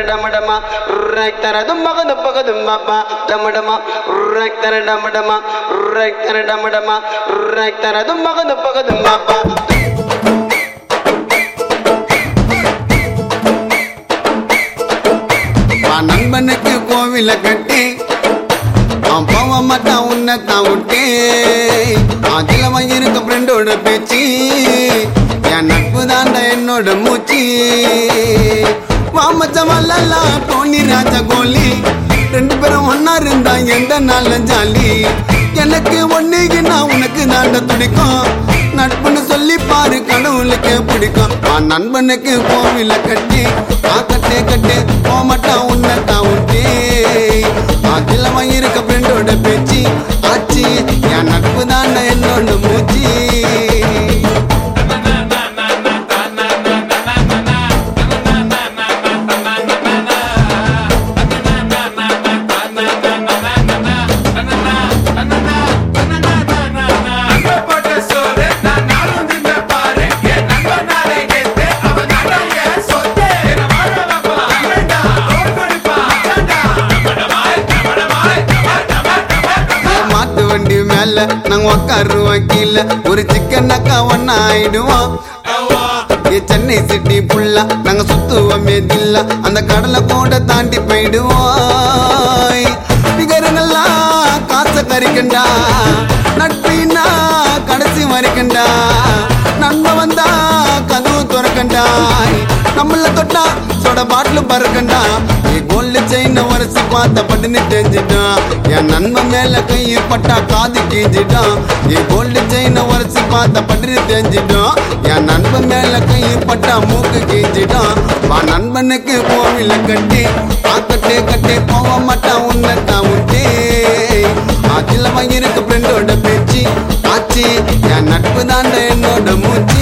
டமடமா ரக்தர தும்பக தும்பக தும்பப்பா டமடமா ரக்தர டமடமா ரக்தர டமடமா ரக்தர தும்பக தும்பக தும்பப்பா வா நண்பனுக்கு கோவில கட்டி அவன் போக மாட்டான் உன்னை தான் விட்டு அதுல இருக்க ஃப்ரெண்டோட பேச்சு என் நட்பு தாண்டா என்னோட மூச்சு வாமச்சவல்லா டோனி ராஜா கோலி ரெண்டு பேரும் ஒன்னா இருந்தா எந்த நாள்ல ஜாலி எனக்கு ஒன்னுக்கு நான் உனக்கு தாண்ட துடிக்கும் நட்புன்னு சொல்லி பாரு கடவுளுக்கு பிடிக்கும் ஆ நண்பனுக்கு கோவில கட்டி ஆ கட்டே கட்டே போமாட்டான் உன்னை தான் விட்டே அதுல இருக்க ஃப்ரெண்டோட பேச்சு ஆச்சு என் நட்பு தாண்டா என்னோட மூச்சு மாட்டு வண்டி மேல நாங்க உக்காருவோம் கீழே ஒரு சிக்கன் அக்கா ஒன்னா ஆயிடுவோம் ஏ சென்னை சிட்டி புல்லா நாங்க சுத்துவோமே தில்லா அந்த கடலை கூட தாண்டி போயிடுவோம் பிகருங்கெல்லாம் காசை கறிக்கண்டா நட்பின்னா கடைசி வரைக்கண்டா நண்ப வந்தா கதவு துறக்கண்டா நம்மள தொட்டா சொட பாட்டில் பறக்கண்டா நீ கோல்டு செயின் உரசி பார்த்த பட்டுன்னு தெரிஞ்சிட்டான் என் நண்பன் மேல கையை பட்டா காது கீஞ்சிட்டான் நீ கோல்டு செயின் உரசி பார்த்த பட்டுன்னு தெரிஞ்சிட்டான் என் நண்பன் மேல கையை பட்டா மூக்கு கீஞ்சிட்டான் வா நண்பனுக்கு கோவில கட்டி ஆக்கட்டே கட்டே போக மாட்டான் உன்னை தான் விட்டே அதுல இருக்க ஃப்ரெண்டோட பேச்சு ஆச்சு என் நட்பு தாண்ட என்னோட மூச்சு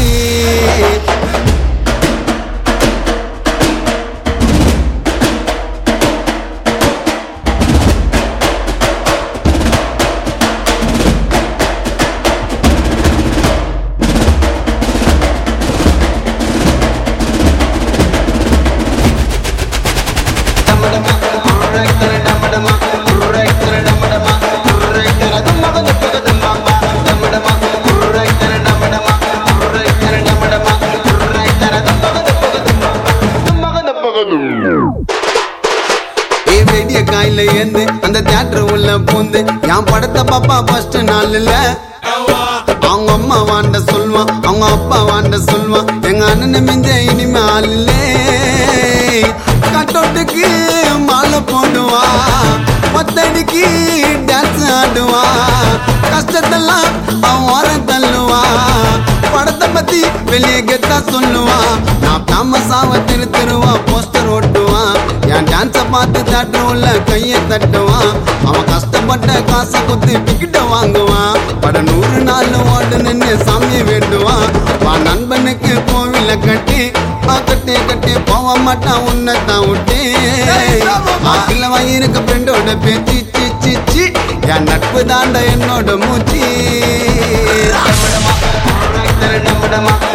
டமடமா ரக்தர டமடமா ரக்தர டமடமா ரக்தர தும்பக தும்பக தும்பப்பா டமடமா ரக்தர டமடமா ரக்தர டமடமா ரக்தர தும்பக தும்பக தும்பப்பா தும்பக தும்பக தும்பப்பா ஏ வெடிய காயில ஏந்து அந்த தியேட்டர் உள்ள பூந்து என் படத்தை பாப்பா ஃபர்ஸ்ட் நாள்ல அவங்க அம்மா வாண்ட சொல்வான் அவங்க அப்பா வாண்ட சொல்வான் எங்க அண்ணன் மிஞ்ச இனிமே ஆள் இல்லே கட்டோட்டுக்கு மாலை போடுவா பத்தடிக்கு டான்ஸ் ஆடுவா கஷ்டத்தெல்லாம் அவன் ஓரம் தள்ளுவா படத்தை பத்தி வெளியே கெத்தா சொல்லுவா நான் ஃபேமஸாவ திரு திருவா போஸ்டர் ஓட்டுவான் என் டான்ஸ பார்த்து தட்டுல கைய தட்டுவான் அவன் கஷ்டப்பட்ட காசை குத்தி டிக்கெட்ட வாங்குவான் பட நூறு நாள் ஓடு நின்று சாமியை வேண்டுவான் வா நண்பனுக்கு கோவில கட்டி கட்டி கட்டி போக மாட்டான் உன்னை தான் விட்டு ஆக்கில வயிறுக்கு ஃப்ரெண்டோட பேச்சு சி சி சி என் நட்பு தாண்ட என்னோட மூச்சு டமடமா ரக்தர டமடமா